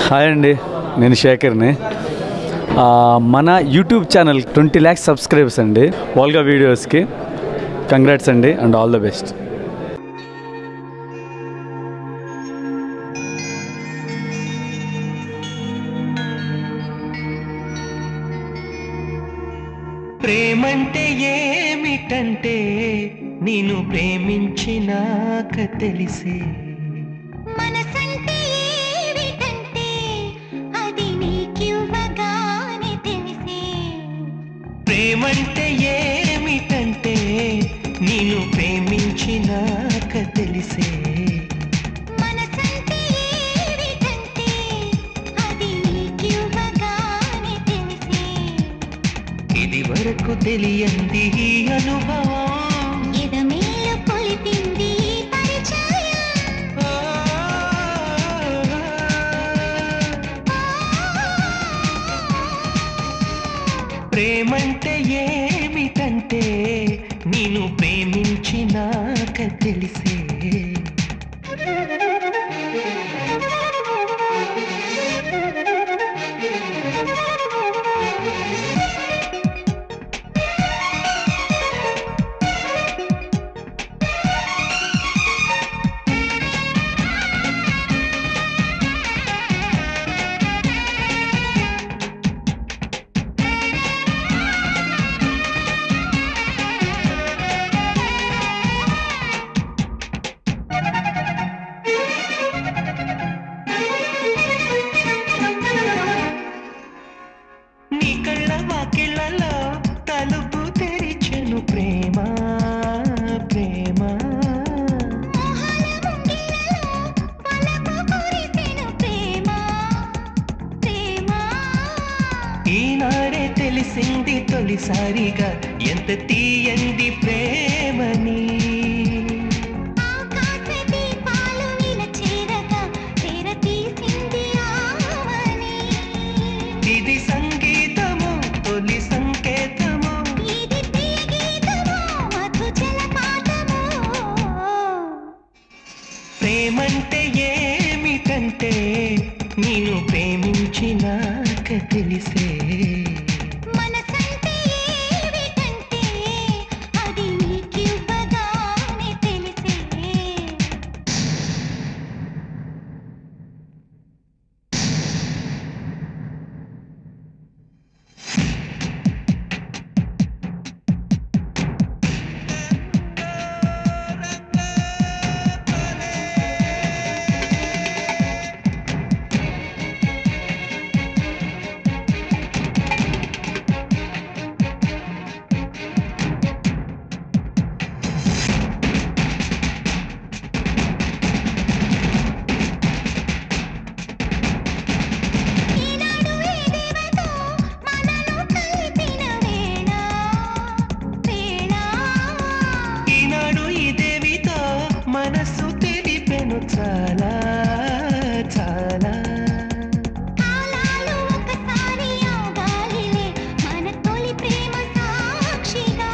Hi అండి నేను శేఖర్ని ఆ, మన YouTube channel twenty lakhs subscribers అండి వాల్గా వీడియోస్కి కంగ్రాట్స్ అండి అండ్ ఆల్ ద బెస్ట్ ప్రేమంటే ఏమిటంటే నేను ప్రేమించినాక తెలిసే మనసంటే ఏమిటంటే అది నీకివ్వగానే తెలిసే ప్రేమంటే ఏమిటంటే నేను ప్రేమించినాక తెలిసే మనసంటే ఏమిటంటే అది నీకివ్వగానే తెలిసే ఇది వరకు తెలియంది ఈ అనుభవం ఎదమేలు కొలిపింది ఈ పరిచయం ప్రేమంటే ఏమిటంటే నేను ప్రేమించినాక తెలిసే నీ కళ్ళ వాకిళ్ళలో తలుపు తెరిచెను ప్రేమ ప్రేమ మోహాల ముంగిళ్ళలో వలపు కురిసెను ప్రేమ ప్రేమ ఈనాడే తెలిసింది తొలిసారిగా ఎంత తీయంది ప్రేమని ఆకాశ దీపాలు నిలచేరగా తెరతీసింది ఆమని ఇది సంగీతము తొలి సంకేతము ఇది ప్రియ గీతమో మధు జలపాతమో ప్రేమంటే ఏమిటంటే నేను ప్రేమించినాక తెలిసే మనసంటే ఏమిటంటే అది నీకివ్వగానే తెలిసే ఈనాడు ఏ దేవతో మనను కలిపిన వేళ వేళ ఈనాడు ఈ దేవితో మనసు తెలిపెను చాలా చాలా కాలాలు ఒకసారి ఆగాలిలే మన తొలి ప్రేమ సాక్షిగా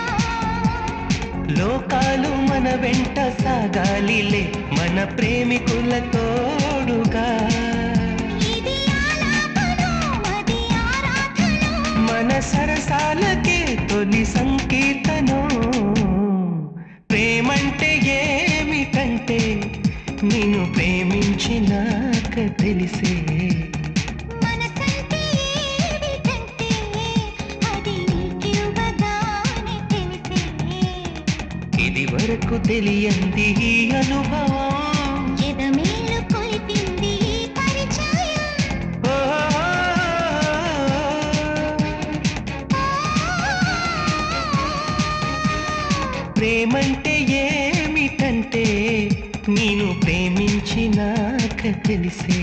లోకాలు మన వెంట సాగాలిలే మన ప్రేమికుల తోడుగా ఇది ఆలాపనో అది ఆరాధనో మన సరసాలకే తొలి సంకీర్తనం ప్రేమంటే ఏమిటంటే నేను ప్రేమించినాక తెలిసే మనసంటే ఏమిటంటే అది నీకివ్వగానే తెలిసే ఇది వరకు తెలియంది ఈ అనుభవం ఎదమేలు కొలిపింది ఈ పరిచయం ఓ, ప్రేమంటే ఏమిటంటే నేను ప్రేమించినాక తెలిసే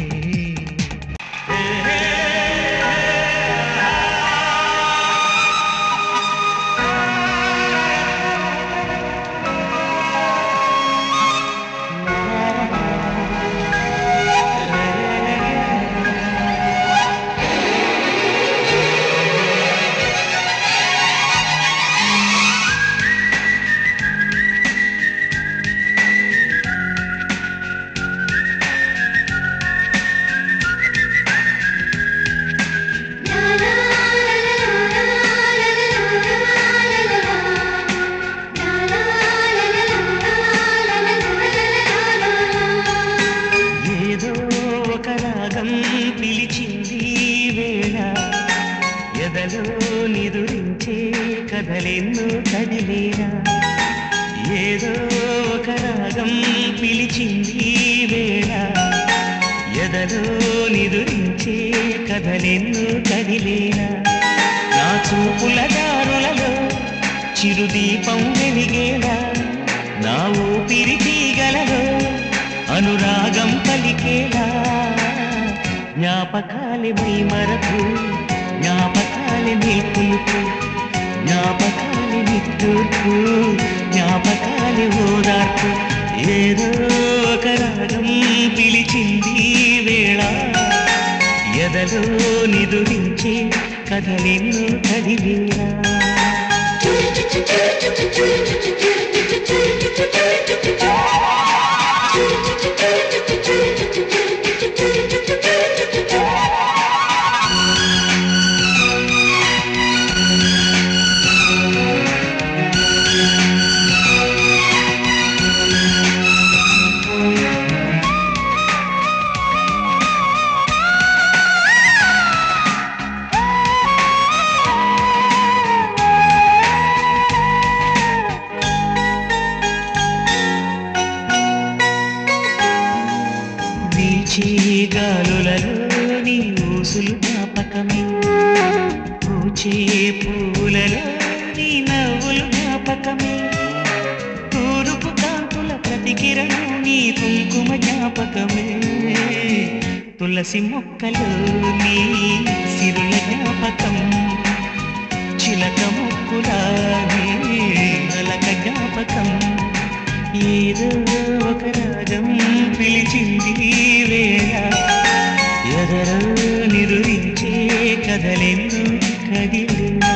కథలెన్నో కదిలేరా ఏదో ఒక రాగం పిలిచింది ఈ వేళ ఎదలో నిదురించే కథలెన్నో కదిలేరా నా చూపుల దారులలో చిరుదీపం వెలిగేలా నా ఊపిరి తీగలలో అనురాగం పలికేలా జ్ఞాపకాలే మై మరపు జ్ఞాపకాలే నిల్పులుపు జ్ఞాపకాలే నిట్టూర్పు జ్ఞాపకాలే ఓదార్పు ఏదో ఒక రాగం పిలిచింది ఈ వేళ ఎదలో నిదురించే కథలెన్నో కదిలేరా వీచే గాలులలో నీ ఊసులు జ్ఞాపకమే పూచే పూలలో నీ నవ్వులు జ్ఞాపకమే తూరుపు కాంతుల ప్రతికిరణం నీ కుంకుమ జ్ఞాపకమే తులసి మొక్కలు నీ సిరుల జ్ఞాపకం చిలక ముక్కుల నీ అలక జ్ఞాపకం ఏదో ఒక రాగం పిలిచింది ఈ వేళ ఎదరో నిరురించే కథలెన్నో కదిలేలా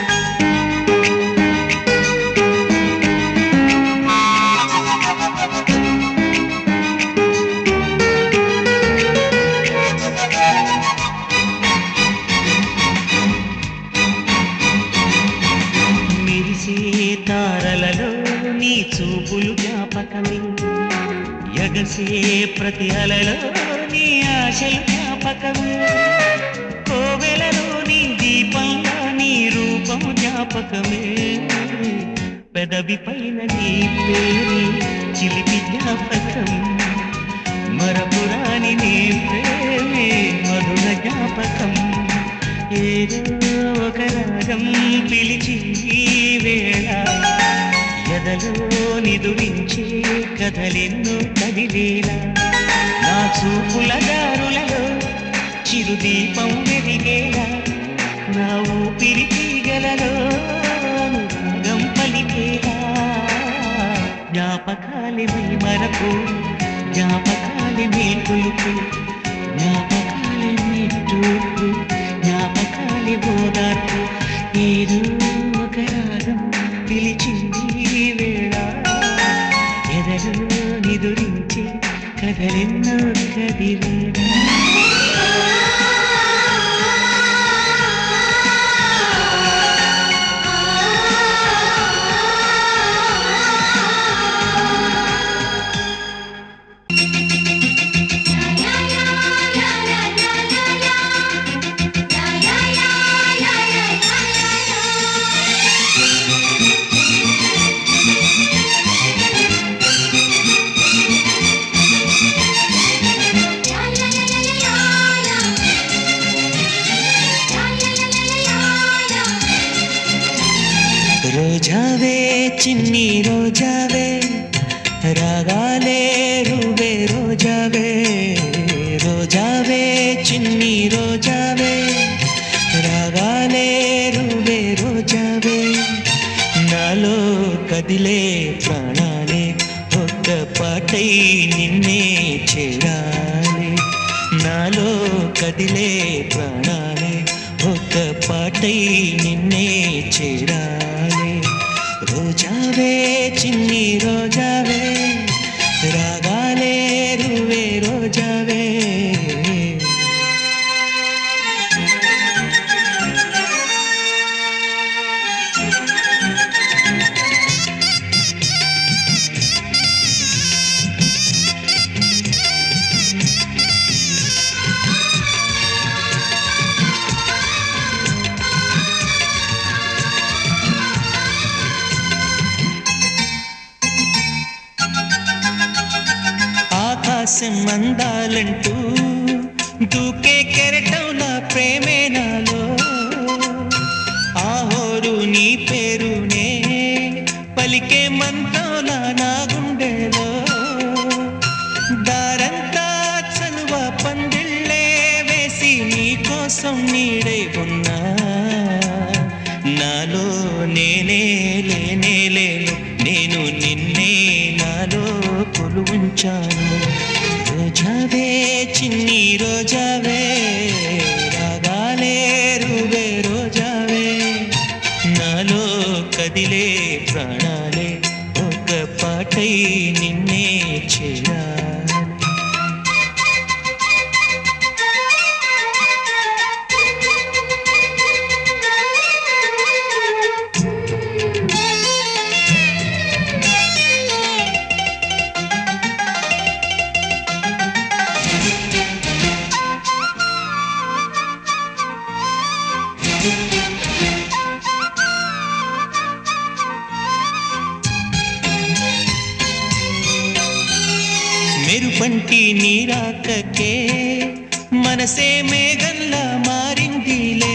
మెరిసే తారలలో నీ చూపులు జ్ఞాపకమే ఎగసే ప్రతి అలలో నీ ఆశలు జ్ఞాపకమే కోవెలలో నీ దీపంలో నీ రూపం జ్ఞాపకమే పెదవి పైన నీ పేరు చిలిపి జ్ఞాపకం మరపురాని నీ ప్రేమే మధుర జ్ఞాపకం ఏదో ఒక రాగం పిలిచి ఈ వేళ ఎదలో నిదురించే కథలెన్నో కదిలేలా నా చూపుల దారులలో చిరుదీపం వెలిగేలా నా ఊపిరి తీగలలో అనురాగం పలికేలా జ్ఞాపకాలి మై మరపు జ్ఞాపకాలి మేల్కొలుపు జ్ఞాపకాలి నిట్టూర్పు జ్ఞాపకాలి ఓదార్పు ఏదో ఒక రాగం పిలిచింది ఈ వేళ ఎదలో నిదురించి కథలెన్నో కదిలేరా రోజావే చిన్ని రోజావే రాగాలే రువే రోజావే రోజావే చిన్ని రోజావే రాగాలే రువే రోజావే నాలో కదిలే ప్రాణాలే ఒక్క పాటై నిన్నే చేరాలి నాలో కదిలే ప్రాణాలే ఒక్క పాటై నిన్నే చేరాలి రోజావే చిన్ని రోజావే రాగాలే రువే రోజావే హాస్యం అందాలంటూ దూకే కెరటంలా ప్రేమే నాలో ఆహోరు నీ పేరునే పలికే మంత్రంలా నా గుండెలో దారంతా చలువ పందిళ్ళే వేసి నీ కోసం నీడై ఉన్నా నాలో నేనే లేనే లేను నేను నిన్నే నాలో కొలువుంచాను రోజావే చిన్ని రోజావే రాగాలే రువే రోజావే నాలో కదిలే ప్రాణాలే ఒక పాటై నిన్నే చేరాలి మెరుపంటి నీరాకకే మనసే మేఘంలా మారిందిలే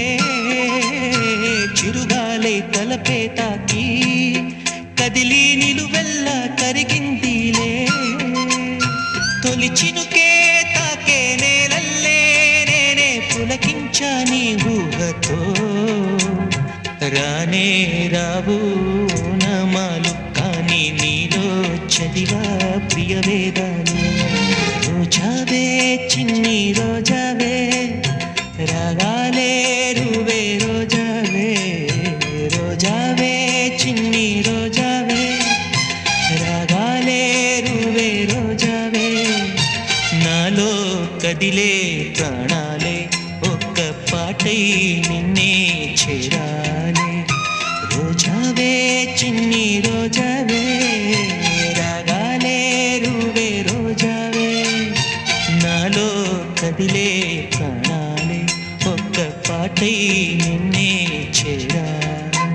చిరుగాలై తలపే తాకి కదిలి నిలువెల్లా కరిగిందిలే తొలి చినుకే తాకే నేలల్లే నేనే పులకించా నీ ఊహతో రానే రావు నమాలు కానీ నీలో చదివా ప్రియ వేదాలు రోజావే చిన్ని రోజావే రాగాలే రువే రోజావే రోజావే చిన్ని రోజావే రాగాలే రువే రోజావే నాలో కదిలే ప్రాణాలే ఒక్క పాటై నిన్నే చేరాలి రోజావే చిన్ని రోజావే రాగాలే రువే రోజావే నాలో కదిలే ప్రాణాలే ఒక్క పాటై నిన్నే చేరాలి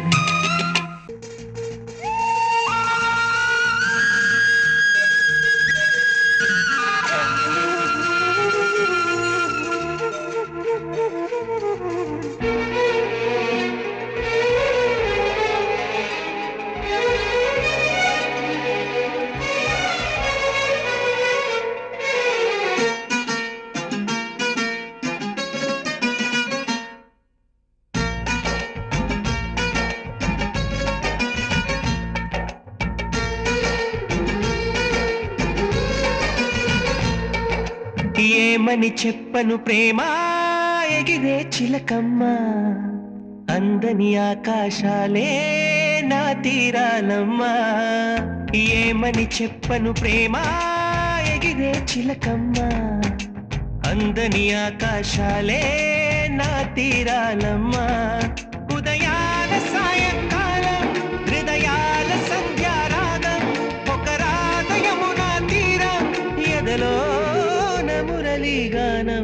ఏమని చెప్పను ప్రేమ ఎగిరే చిలకమ్మ అందని ఆకాశాలే నా తీరాలమ్మా ఏమని చెప్పను ప్రేమ ఎగిరే చిలకమ్మ అందని ఆకాశాలే నా తీరాలమ్మా ఉదయాల సాయంకాలం హృదయాల సంధ్యారాగం ఒక రాగయమునా తీరం ఎదలో మురళీగానం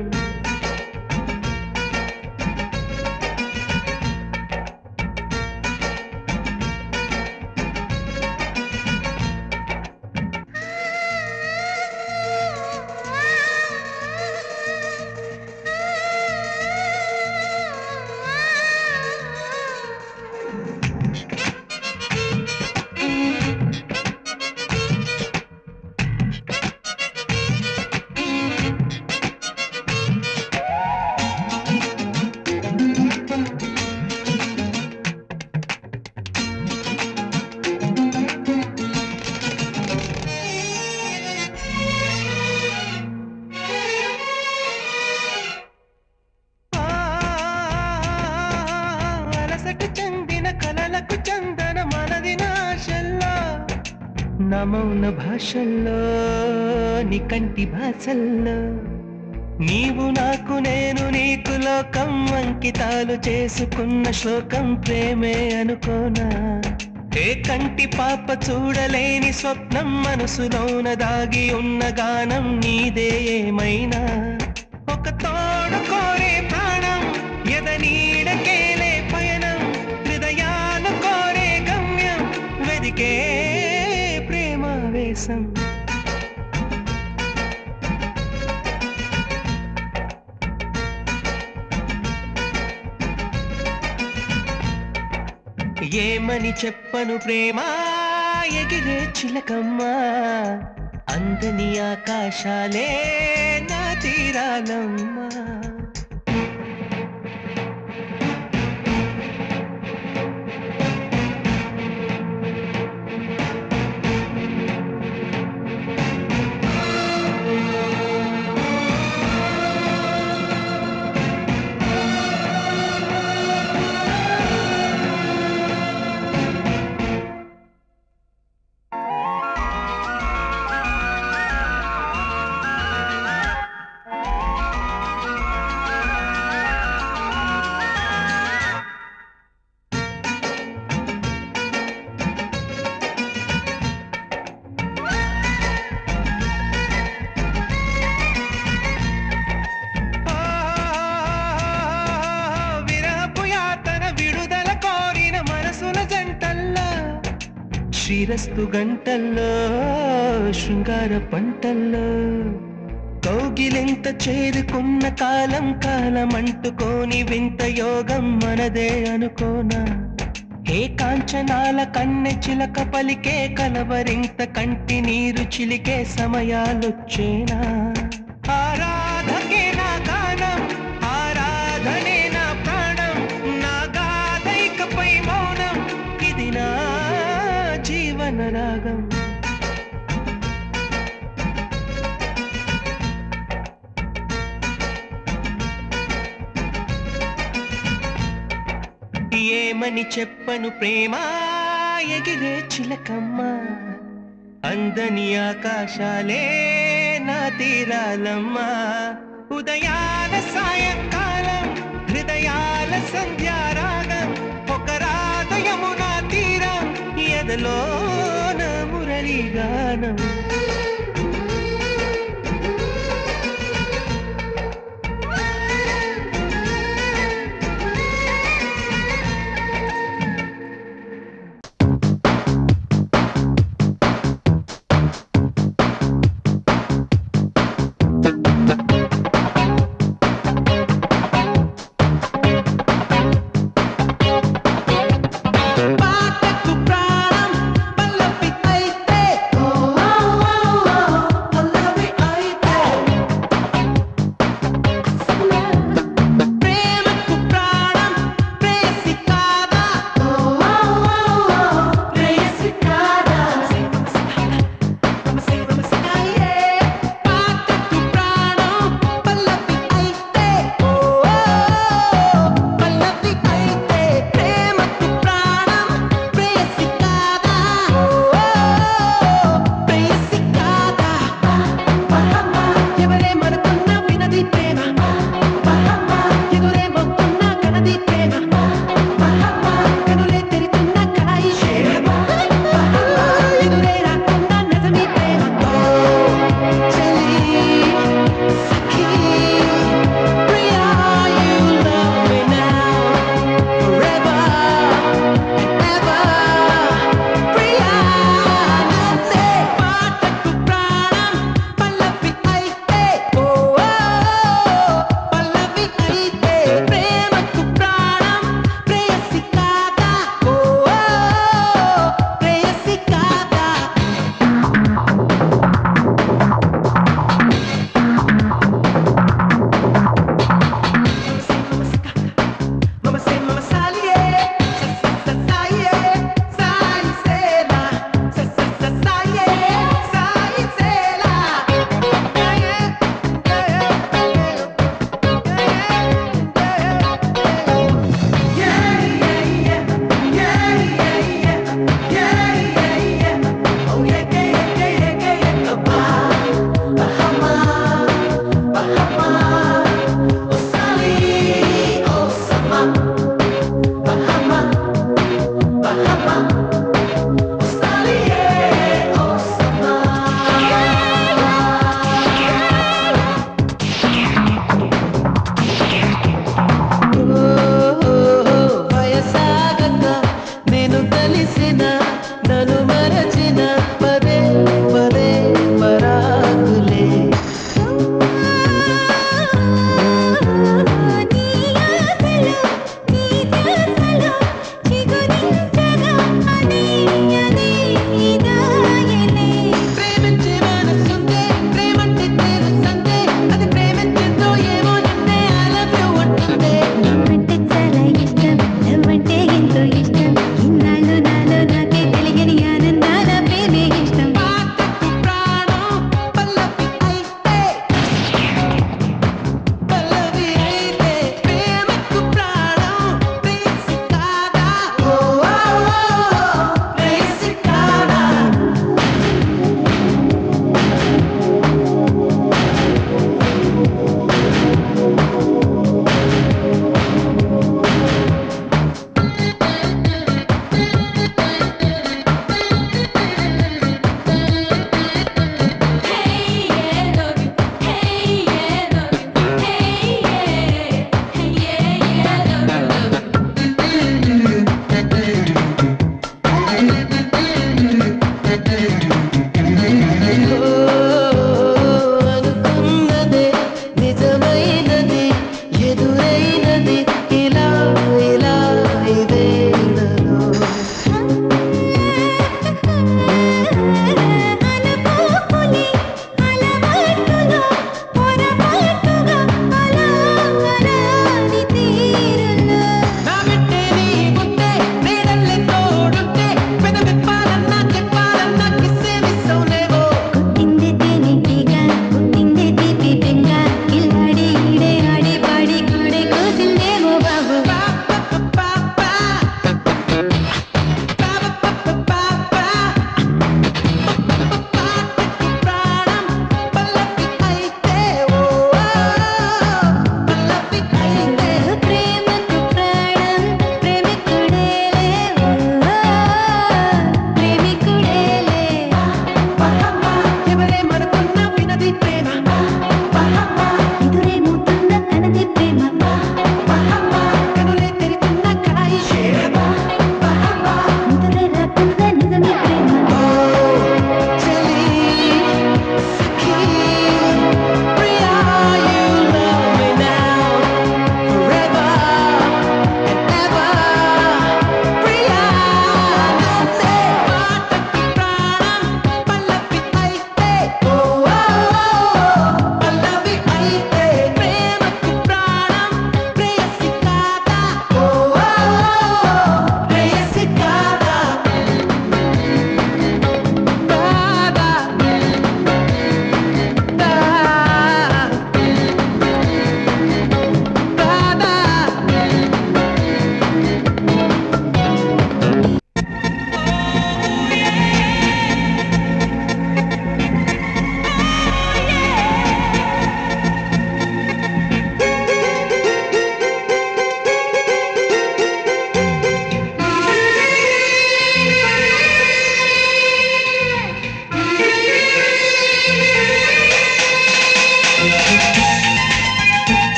అలసట చెందిన కలలకు చందన మనది నాశల్లో నమౌన భాషల్లో నీ కంటి భాషల్లో నీవు నాకు నేను నీకు లోకం అంకితాలు చేసుకున్న శ్లోకం ప్రేమే అనుకోనా ఏ కంటి పాప చూడలేని స్వప్నం మనసులోన దాగి ఉన్న గానం నీదే ఏమైనా ఒక తోడు కోరే ప్రాణం ఎద నీడకేలే పయనం హృదయాలు కోరే గమ్యం వెదికే ప్రేమావేశం ఏమని చెప్పను ప్రేమ ఎగిరే చిలకమ్మ అందని ఆకాశాలే నా తీరాలమ్మా విరహపు యాతన విడుదల కోరిన మనసుల జంటల్లో శ్రీరస్తు గంటల్లో శృంగార పంటల్లో కౌగిలింత చేరుకున్న కాలం కాలం అంటుకోని వింత యోగం మనదే అనుకోనా ఏ కాంచనాల కన్నె చిలక పలికే కలవరింత కంటి నీరు చిలికే సమయాలొచ్చేనా ఆరాధకే నా గానం ఆరాధనే నా ప్రాణం నా గాథైకపై మౌనం ఇది నా జీవన రాగం ఏమని చెప్పను ప్రేమ ఎగిరే చిలకమ్మ అందని ఆకాశాలే నా తీరాలమ్మా ఉదయాల సాయంకాలం హృదయాల సంధ్యారాగం ఒక రాధయమునా తీరం ఎదలో నా మురళీగానం పాటకు ప్రాణం పల్లవి అయితే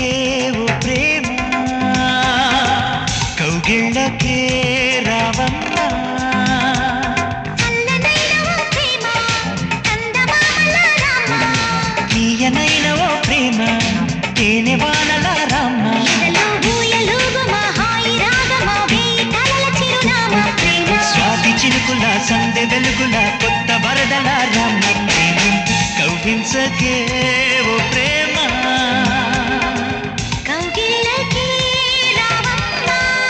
ఓ ప్రేమ కౌగిళ్ళకే రావమ్మా చల్లనైన ఓ ప్రేమ చందమామల రామ తీయనైన ఓ ప్రేమ తేనె వానల రామ్మ ఎదలో ఊయలూగుమ హాయి రాగమ వేయి కలల చిరునామా ప్రేమ స్వాతి చినుకుల సందె వెలుగుల కొత్త వరదల రామ్మ ప్రేమ కౌగిల్సకే ఓ ప్రేమ కౌగిళ్ళకి రావమ్మ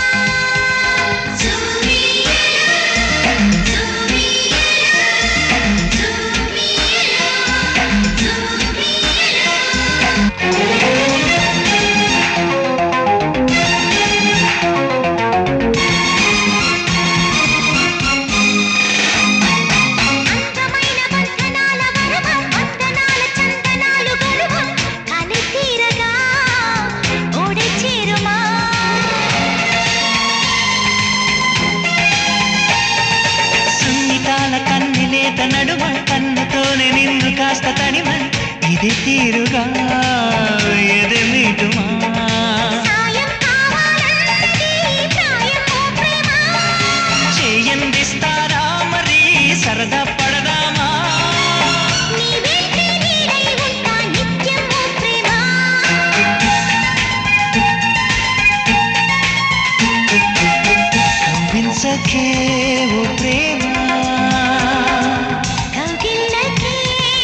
జూమియా జూమియా అందమైన బంధనాల వరవం వందనాల చందనాలు గరువం కలి తీరగా ఓడి చేరుమా సున్నితాల కన్నిలేత నడుమ కన్నుతోనే నిన్ను కాస్త తడిమ ఇది తీరుగా ఎదే మీటుమా సాయం కావాలన్నది ప్రాయం ఓ ప్రేమ చేయందిస్తారా మరి సరదా పడదామా నీ వెంటే నీడై ఉంటా నిత్యం ఓ ప్రేమ కవ్వించకే ఓ ప్రేమ కౌగిళ్ళకి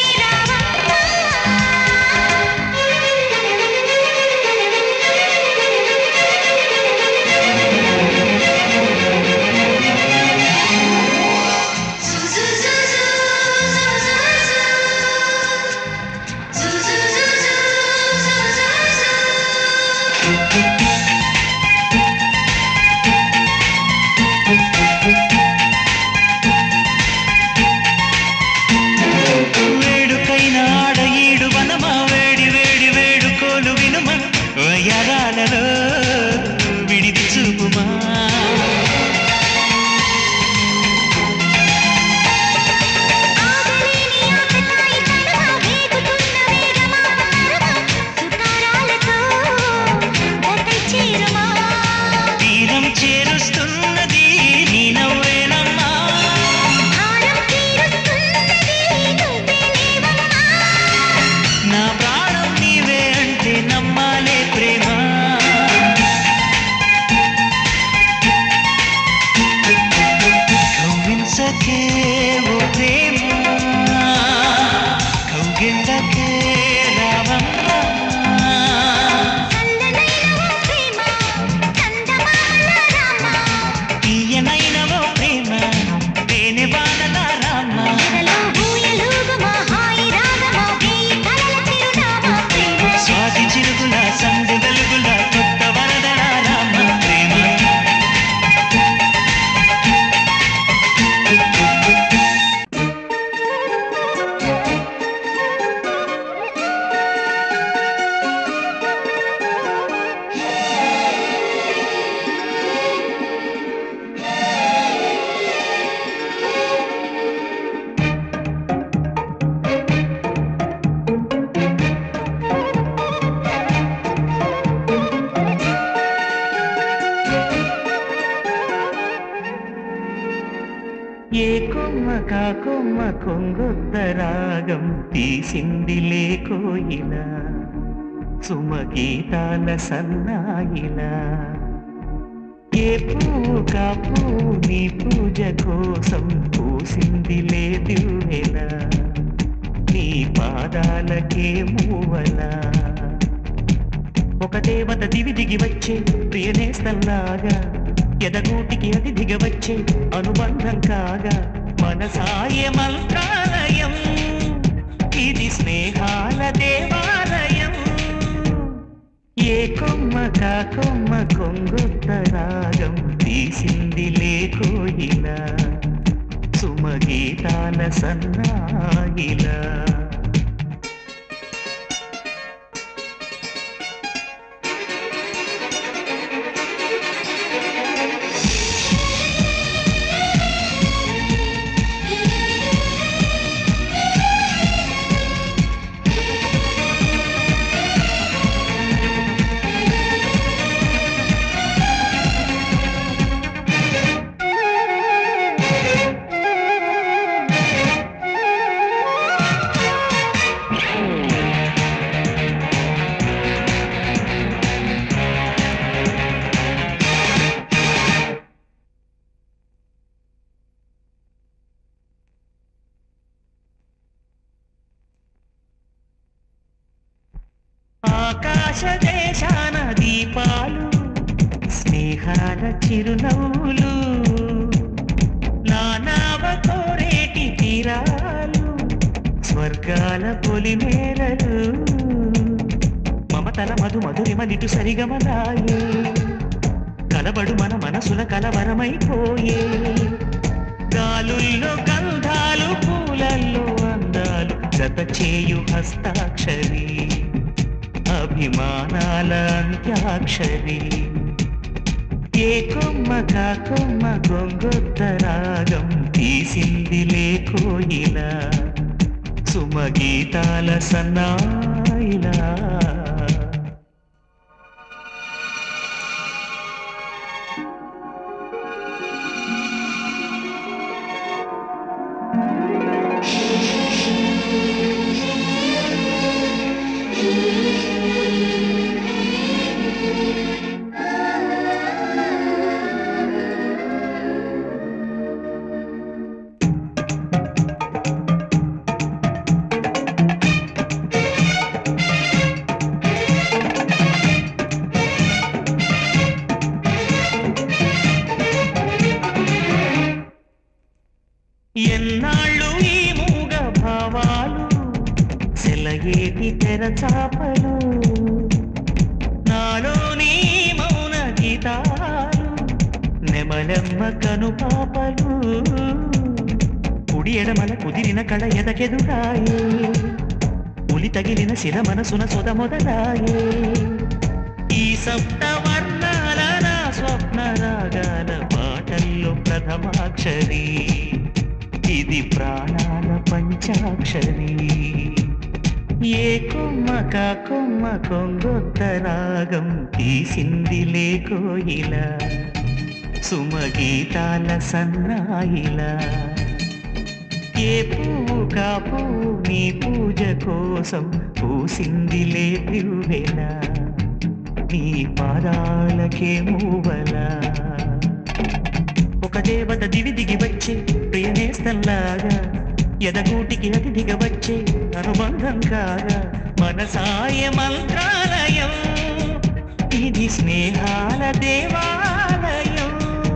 వేడుకైన ఆడ ఈడు వనమా వేడి వేడి వేడుకోలు వినుమా వయరాలలో విడిది చూపుమా ఆగలేని ఆకతాయి తనువ వేగుతున్న వేగమా తరువ సుతారాలతో గతై చేరుమా తీరం చేరుస్తున్నది నీ నవ్వేనమ్మా భారం తీరుస్తున్నది నువ్వే లేవమ్మా నా ప్రాణం నీవే అంటే నమ్మాలే ప్రేమ కవ్వించకే ఓ ప్రేమ కౌగిళ్ళకే రావమ్మా చల్లనైన ఓ ప్రేమ చందమామల రామ తీయనైన ఓ ప్రేమ తేనె వానల రామ్మ ఎదలో ఊయలూగుమ హాయి రాగమ వేయి కలల చిరునామా ప్రేమ స్వాతి చిరుగుల సందు వెలుగుల కొత్త వరదల రామ్మ ప్రేమ ఏ కొమ్మ కా కొమ్మ కొంగొద్ద రాగం తీసింది లేకోయిల సుమగీతాల సన్నాయిలా ఏ పువ్వు కా పువ్వు నీ పూజ కోసం పూసింది లేదివెల నీ పాదాలకే మూవలా ఒక దేవత దివి దిగి వచ్చే ప్రియనేస్తల్లాగా ఎదగూటికి అతి దిగ వచ్చే అనుబంధం కాగా మనసాయ మంత్రాలయం ఇది స్నేహాల దేవాలయం ఏ కొమ్మ కా కొమ్మ కొంగొత్త రాగం తీసింది లేకోయిలా సుమగీతాల సన్నాయిలా స్వదేశాన దీపాలు స్నేహాల చిరునవ్వులు నానావ కోరేటి తీరాలు స్వర్గాల పొలిమేరలు మమతల మధు మధురిమలిటు సరిగమలాయే కలబడు మన మనసుల కలవరమైపోయే గాలుల్లో గంధాలు పూలల్లో అందాలు జత చేయు హస్తాక్షరి అభిమానాల అంత్యాక్షరి ఏ కొమ్మ కా కొమ్మ గొంగొత్త రాగం తీసింది లేకోయిలా సుమగీతాల సన్నాయిలా ఎన్నాళ్ళు ఈ మూగ భావాలు సెలయేటి తెరచాపలు నాలోని మౌన గీతాలు నెమలెమ్మ కనుపాపలు కుడి ఎడమల కుదిరిన కళ ఎదకెదురాయే ఉలి తగిలిన శిర మనసున సొద మొదలాయే ఈ సప్త వర్ణాల నా స్వప్న రాగాల పాటల్లో ప్రథమాక్షరి ఇది ప్రాణాల పంచాక్షరి ఏ కొమ్మ కా కొమ్మ కొంగొత్త రాగం తీసింది లేకోయిలా సుమగీతాల సన్నాయిలా ఏ పువ్వు కా పువ్వు నీ పూజ కోసం పూసింది లేపివేళ నీ పాదాలకే మూవలా ఒక దేవత దివి దిగి వచ్చే ప్రియనేస్తంలాగా ఎదగూటికి అతిథిగా వచ్చే అనుబంధం కాగా మనసాయ మంత్రాలయం ఇది స్నేహాల దేవాలయం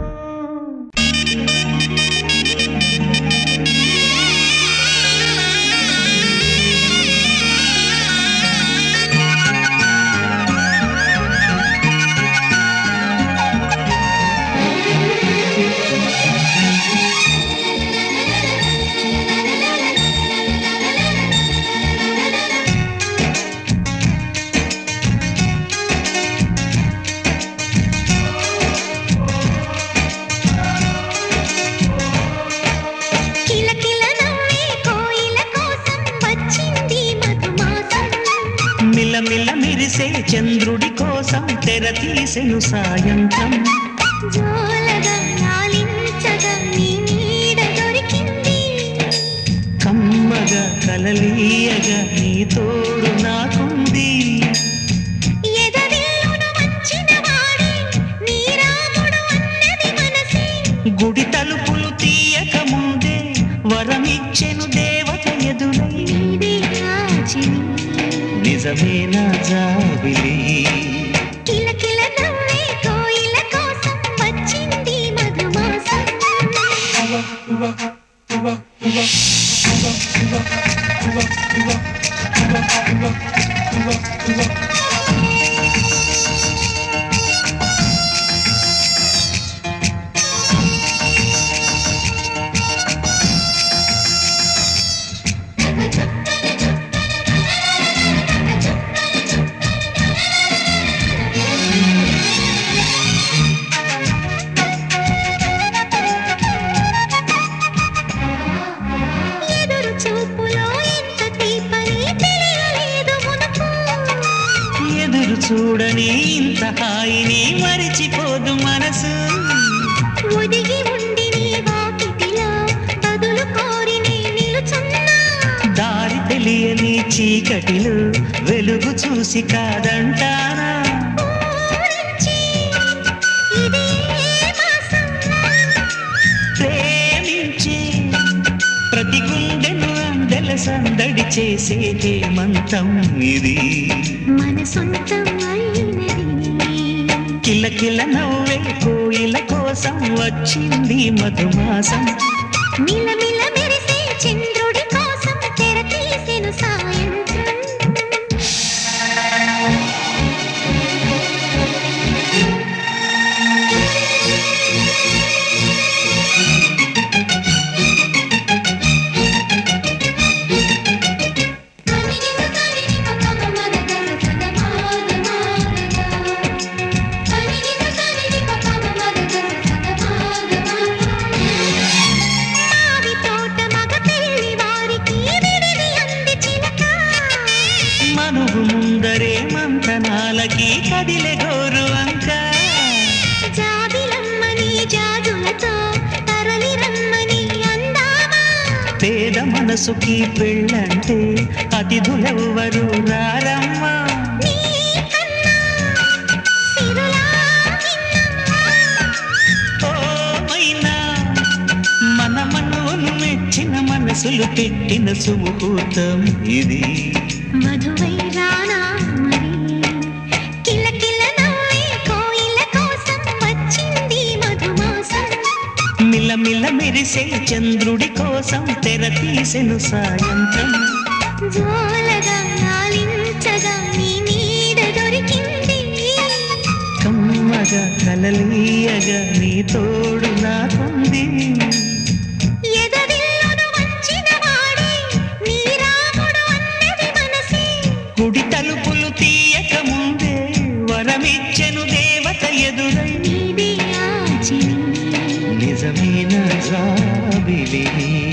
కిలకిల నవ్వే కోయిల కోసం వచ్చింది మధుమాసం మిలమిల మెరిసే చంద్రుడి కోసం తెర తీసెను సాయంత్రం జోలగా లాలించగా నీ నీడ దొరికింది కమ్మగా కలలీయగా నీ తోడు నాకుంది ఎదవిల్లును వంచిన వాడే నీ రాముడు అన్నది మనసే గుడి తలుపులు తీయక ముందే వరమిచ్చెను దేవత ఎదురై నీదే రాజిని నిజమేనా జాబిలి కిలకిల నవ్వే కోయిల కోసం వచ్చింది మధుమాసం ఎదురు చూపులో ఎంత తీపని తెలియలేదు మునుపు ఎదురు చూడని ఇంత హాయిని మరిచిపోదు మనసు ఒదిగి ఉండి నీ వాకిటిలో బదులు కోరి నీ నిలుచున్నా దారి తెలియని చీకటిలో వెలుగు చూసి కాదంటానా ఊరించి ఇదే మాసం ప్రేమించి ప్రతి గుండెను అందెల సందడి చేసే హేమంతం ఇది మన సొంతం అయినది కిల కిల నవ్వే కోయిల కోసం వచ్చింది మధుమాసం మిలమిల మెరిసే చంద్రుడి కోసం తెర తీసెను సాయంత్రం మావి తోట మగ పెళ్లి వారికి విడిది అంది చిలక మనుగు ముందరే మంతనాలకి కదిలే గోరు అంక జాబిలమ్మని జాజులతో తరలి రమ్మని అందామా పేద మనసుకి పెళ్ళంటే అతిథులెవ్వరు రారమ్మా నీ కన్నా సిరులా నిన్నమ్మా ఓ మైనా మన మనవును మెచ్చిన మనసులు పెట్టిన సుముహూర్తం ఇది మధువై రానా మరి కిల కిల నవ్వే కోయిల కోసం వచ్చింది మధుమాసం మిలమిల మెరిసే చంద్రుడి కోసం తెర తీసెను సాయంత్రం జోలగా లాలించగా నీ నీడ దొరికింది కమ్మగా కలలీయగా నీ తోడు నాకుంది ఎదవిల్లును వంచిన వాడే నీ రాముడు అన్నది మనసే గుడి తలుపులు తీయక ముందే వరమిచ్చెను దేవత ఎదురై నీదే ఆచిని నిజమైన జాబిలి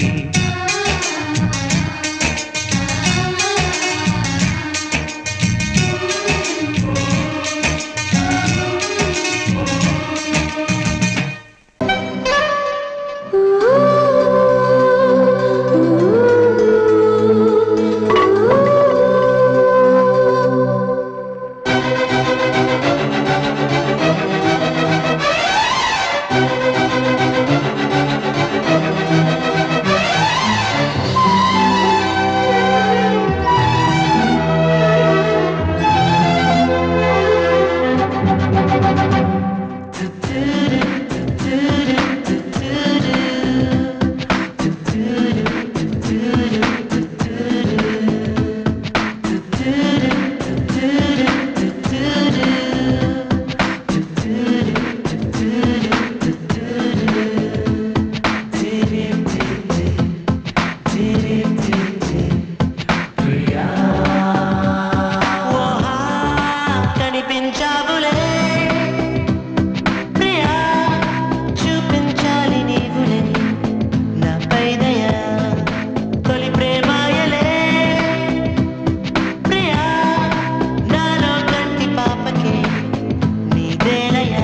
కనిపించావులే ప్రియా చూపించాలి నీవులే నా పైదయ తొలి ప్రేమాయలే ప్రియా నాలో కంటి పాపకే నీదేలయా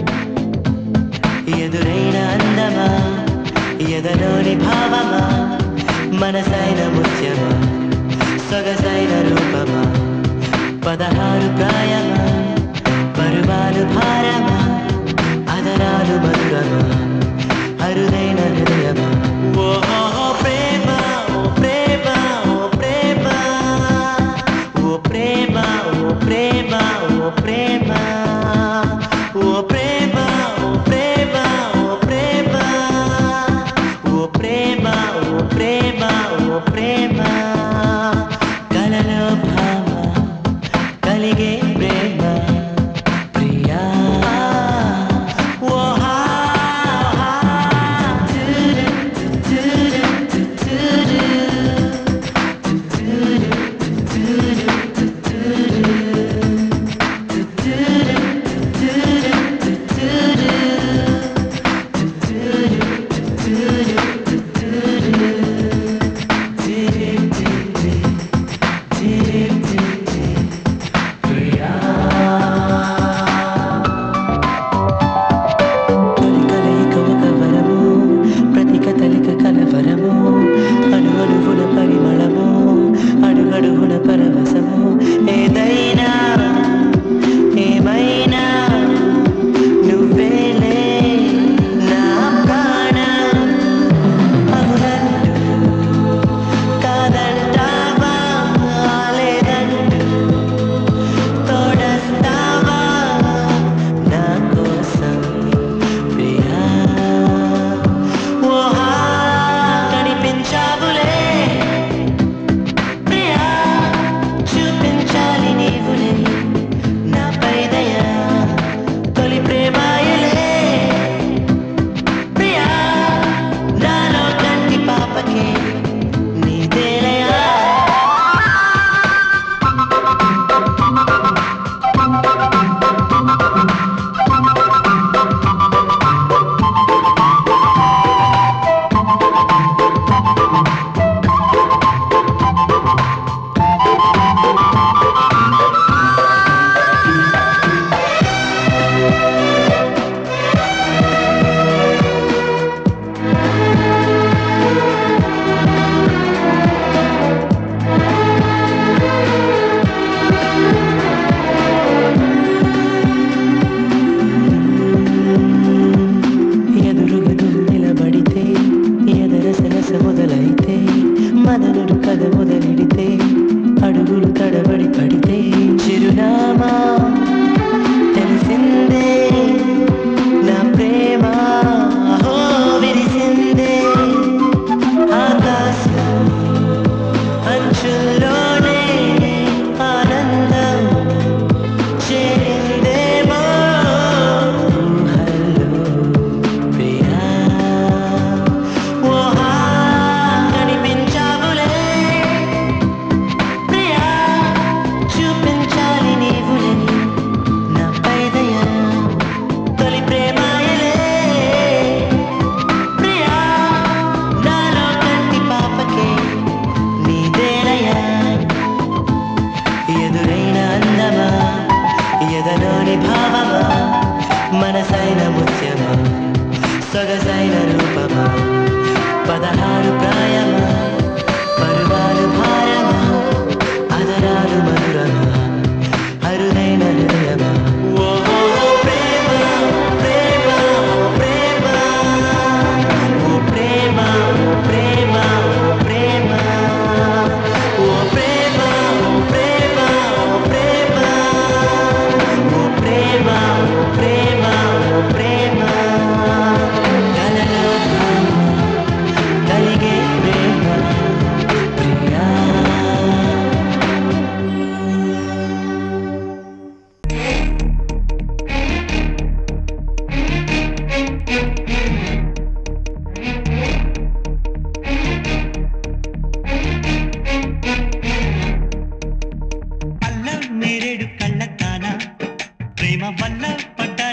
ఎదురైన అందమా ఎదలోని భావమా మనసైన ముత్యమా సొగసైన రూపమా పదహారు ప్రాయమా పరువాలు భారమా అదరాలు మధురమా అరుదైన హృదయమా ఓ ప్రేమ ఓ ప్రేమ ఓ ప్రేమ ఓ ప్రేమ ఓ ప్రేమ ఓ ప్రేమ ఓ ప్రేమ ఓ ప్రేమ ఓ ప్రేమ ఓ ప్రేమ ఓ ప్రేమ ఓ ప్రేమ కలలో భామ కలిగే ప్రేమ ప్రియా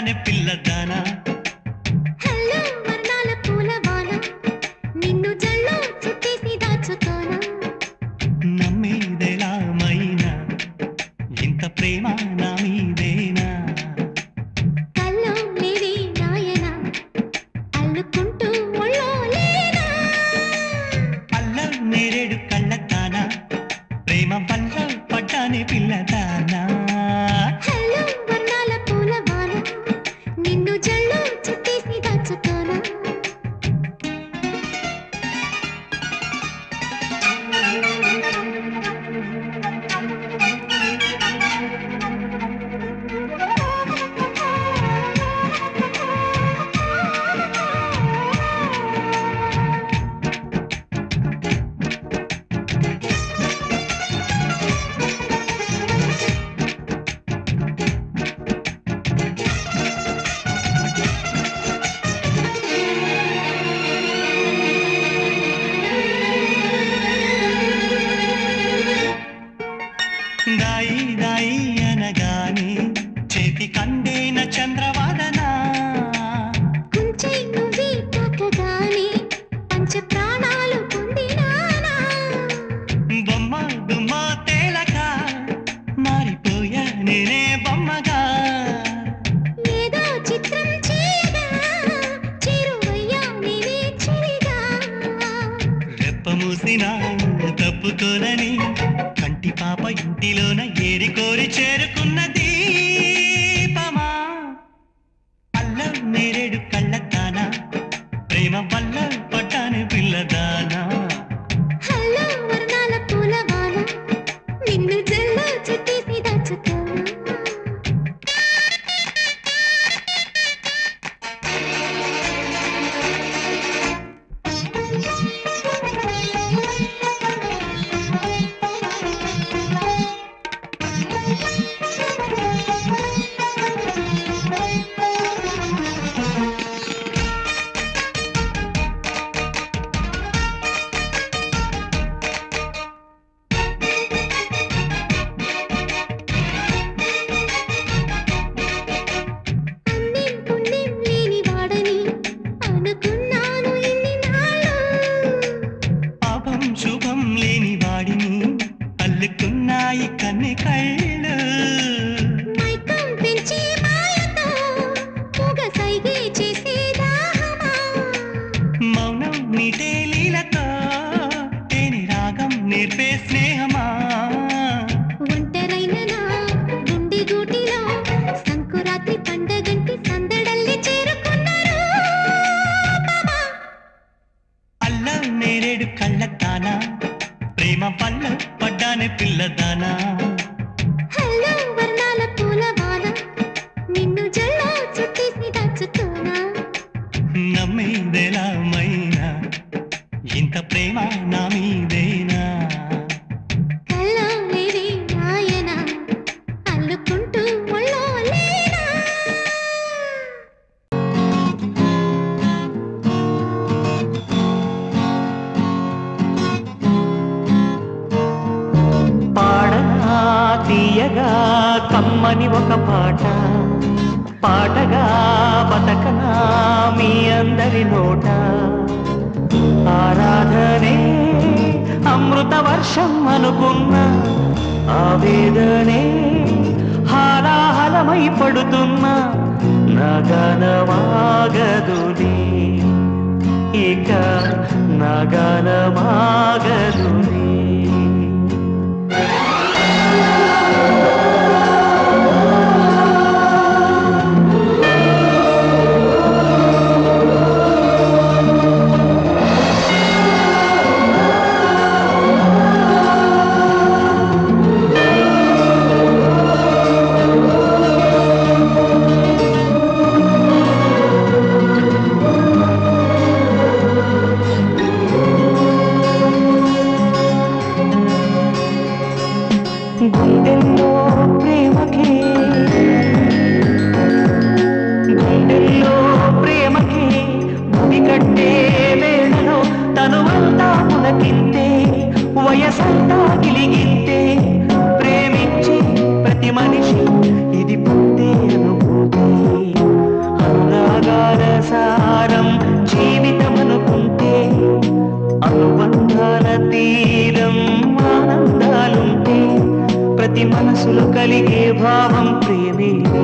పడ్డాని పిల్లదానా హలో వర్ణాల పూలవాన నిన్ను జల్లో చుట్టేసి దాచుకోనా నమ్మేదెలా మైనా ఇంత ప్రేమ నా మీదేనా కల్లో లేవే నాయన అల్లుకుంటూ ఒళ్ళో లేనా అల్లం నేరేడు కళ్ళతానా ప్రేమ వల్ల పడ్డాని పిల్లదానా హలో వర్ణాల పూలవాన నిన్ను జల్లో చుట్టేసి దాచుకోనా దాయి దాయి అనగానే చేతి కందేన చంద్రవాదనా కుంచె నువ్వే తాకగానే పంచ ప్రాణాలు పొందినానా బొమ్మ దుమ్మ తేలక మారిపోయా నేనే బొమ్మగా ఏదో చిత్రం చేయగా చేరువయ్యా నేనే చిరిగా రెప్ప మూసిన తప్పుకోనని కంటి పాప ఇంటిలోన ఏరి కోరి చేరుకున్న దీపమా అల్లం నేరేడు కళ్ళతానా ప్రేమ వల్ల పట్టాను పిల్లదానా హలో వర్ణాల పూలవాన నిన్ను జల్లో చుట్టేసి దాచుకోనా అన్నేం పుణ్యం లేని వాడని అనుకున్నాను ఇన్ని నాళ్ళు పాపం శుభం లేని వాడిని అల్లుకున్నాయి కన్నె కళ్ళు మైకం పెంచి మాయతో పొగ సైగే చేసే దాహమా మౌనం నీటే లీలతో తేని రాగం నేర్పే స్నేహమా ఒంటరైన నా గుండె గూటిలో సంకురాత్రి పండగంటి సందడల్లి చేరుకున్నారు మామా. అల్లం నేరేడు కళ్ళతానా ప్రేమ పల్ల పడ్డానే పిల్లదానా హలో వర్ణాల పూలవాన నిన్ను జల్లో చుట్టేసి దాచుకోనా నమ్మేదెలా మైనా ఇంత ప్రేమ నా మీదేనా కల్లో లేవే నాయన అల్లుకుంటూ ఒళ్ళో లేనా పాడగా తీయగా కమ్మని ఒక పాట పాటగా బతకనా మీ అందరి నోట ఆరాధనే అమృత వర్షం అనుకున్న ఆవేదనే హాలాహలమై పడుతున్న నగనమాగదులే ఇక నగనమాగదులే గుండెల్లో ప్రేమకి గుండెల్లో ప్రేమకి ముడి కట్టే వేళలో తనువంతా పులకింతే వయసంతా గిలిగింతే ప్రేమించి ప్రతి మనిషి ఇది పొందే అనుభూతి ప్రతి మనసులో కలిగే భావం ప్రేమేలే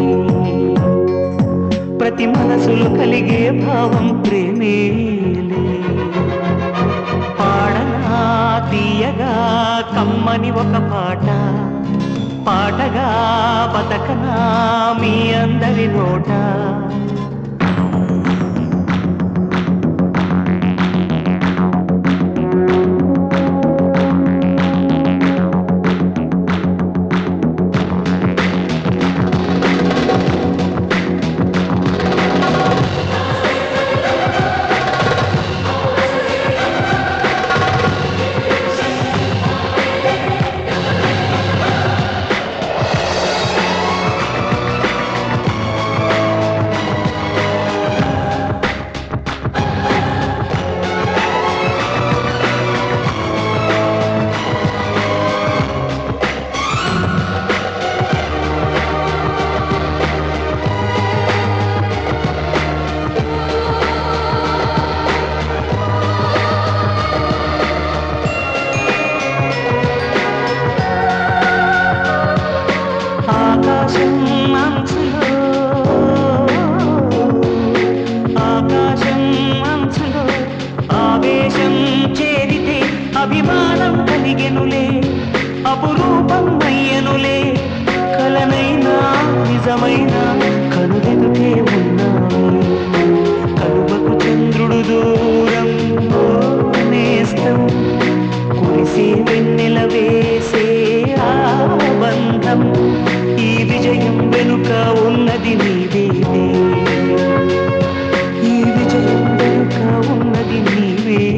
ప్రతి మనసులో కలిగే భావం ప్రేమేలే పాడనా తీయగా కమ్మని ఒక పాట పాటగా బతకనా మీ అందరి నోట ఆకాశం అంచులో ఆకాశం అంచులో ఆవేశం చేరితే అభిమానం కలిగెనులే అపురూపం అయ్యనులే కలనైనా నిజమైన కనులెదుటే ఉన్నావు కలువకు చంద్రుడు దూరం ఓ నేస్తం కురిసే వెన్నెల వేసే ఆ బంధం ఈ విజయం వెనుక ఉన్నది నీవేలే ఈ విజయం వెనుక ఉన్నది నీవేలే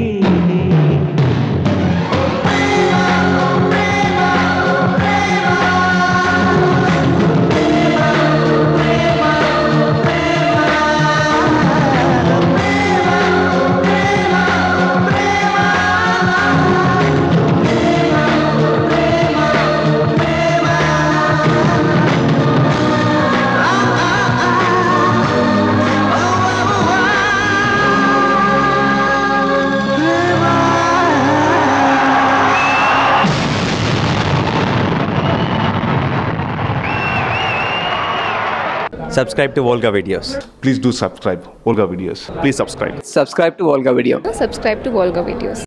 subscribe to Volga videos. Please do subscribe Olga Videos. Please subscribe. subscribe to Volga Video. subscribe to Volga videos.